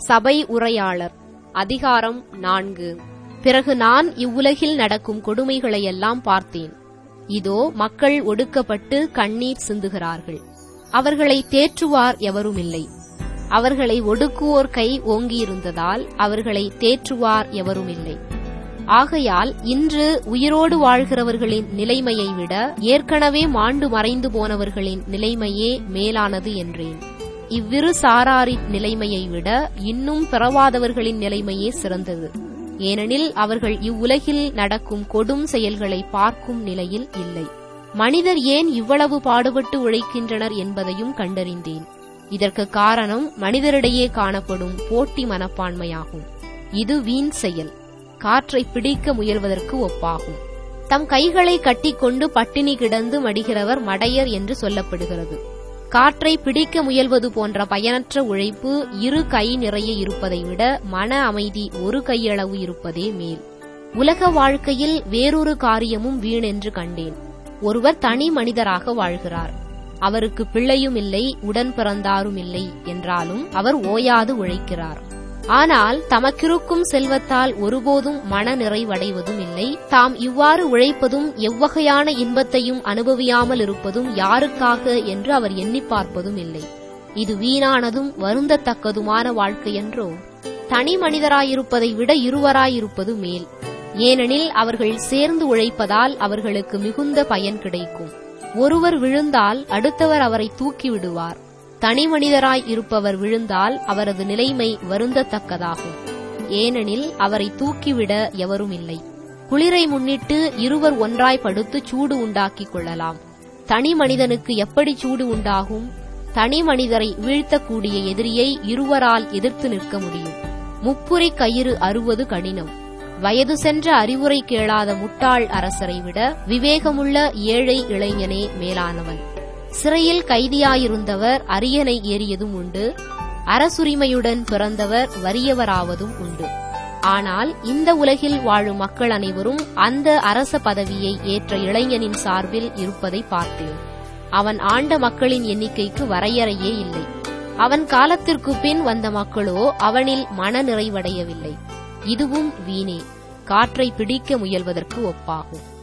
சபை உரையாளர் அதிகாரம் நான்கு பிறகு நான் இவ்வுலகில் நடக்கும் கொடுமைகளையெல்லாம் பார்த்தேன் இதோ மக்கள் ஒடுக்கப்பட்டு கண்ணீர் சிந்துகிறார்கள் அவர்களை தேற்றுவார் எவருமில்லை அவர்களை ஒடுக்குவோர் கை ஓங்கியிருந்ததால் அவர்களை தேற்றுவார் எவருமில்லை ஆகையால் இன்று உயிரோடு வாழ்கிறவர்களின் நிலைமையை விட ஏற்கனவே மாண்டு மறைந்து போனவர்களின் நிலைமையே மேலானது என்றேன் இவ்விரு சாராரின் நிலைமையை விட இன்னும் பிறவாதவர்களின் நிலைமையே சிறந்தது ஏனெனில் அவர்கள் இவ்வுலகில் நடக்கும் கொடும் செயல்களை பார்க்கும் நிலையில் இல்லை மனிதர் ஏன் இவ்வளவு பாடுபட்டு உழைக்கின்றனர் என்பதையும் கண்டறிந்தேன் இதற்கு காரணம் மனிதரிடையே காணப்படும் போட்டி மனப்பான்மையாகும் இது வீண் செயல் காற்றை பிடிக்க முயல்வதற்கு ஒப்பாகும் தம் கைகளை கட்டிக்கொண்டு பட்டினி கிடந்து மடிகிறவர் மடையர் என்று சொல்லப்படுகிறது காற்றை பிடிக்க முயல்வது போன்ற பயனற்ற உழைப்பு இரு கை நிறைய இருப்பதை விட மன அமைதி ஒரு கையளவு இருப்பதே மேல் உலக வாழ்க்கையில் வேறொரு காரியமும் வீணென்று கண்டேன் ஒருவர் தனி மனிதராக வாழ்கிறார் அவருக்கு பிள்ளையும் இல்லை உடன் பிறந்தாரும் இல்லை என்றாலும் அவர் ஓயாது உழைக்கிறார் ஆனால் தமக்கிருக்கும் செல்வத்தால் ஒருபோதும் மன நிறைவடைவதும் இல்லை தாம் இவ்வாறு உழைப்பதும் எவ்வகையான இன்பத்தையும் அனுபவியாமல் இருப்பதும் யாருக்காக என்று அவர் எண்ணி பார்ப்பதும் இல்லை இது வீணானதும் வருந்தத்தக்கதுமான வாழ்க்கையென்றோ தனி மனிதராயிருப்பதை விட இருவராயிருப்பது மேல் ஏனெனில் அவர்கள் சேர்ந்து உழைப்பதால் அவர்களுக்கு மிகுந்த பயன் கிடைக்கும் ஒருவர் விழுந்தால் அடுத்தவர் அவரை தூக்கி விடுவார் தனி மனிதராய் இருப்பவர் விழுந்தால் அவரது நிலைமை வருந்தத்தக்கதாகும் ஏனெனில் அவரை தூக்கிவிட எவரும் இல்லை குளிரை முன்னிட்டு இருவர் ஒன்றாய் படுத்து சூடு உண்டாக்கிக் கொள்ளலாம் தனி மனிதனுக்கு எப்படி சூடு உண்டாகும் தனி மனிதரை வீழ்த்தக்கூடிய எதிரியை இருவரால் எதிர்த்து நிற்க முடியும் முப்புரி கயிறு அறுவது கடினம் வயது சென்ற அறிவுரை கேளாத முட்டாள் அரசரை விட விவேகமுள்ள ஏழை இளைஞனே மேலானவன் சிறையில் கைதியாயிருந்தவர் அரியணை ஏறியதும் உண்டு அரசுரிமையுடன் பிறந்தவர் வறியவராவதும் உண்டு ஆனால் இந்த உலகில் வாழும் மக்கள் அனைவரும் அந்த அரச பதவியை ஏற்ற இளைஞனின் சார்பில் இருப்பதை பார்த்தேன் அவன் ஆண்ட மக்களின் எண்ணிக்கைக்கு வரையறையே இல்லை அவன் காலத்திற்கு பின் வந்த மக்களோ அவனில் மன நிறைவடையவில்லை இதுவும் வீணே காற்றை பிடிக்க முயல்வதற்கு ஒப்பாகும்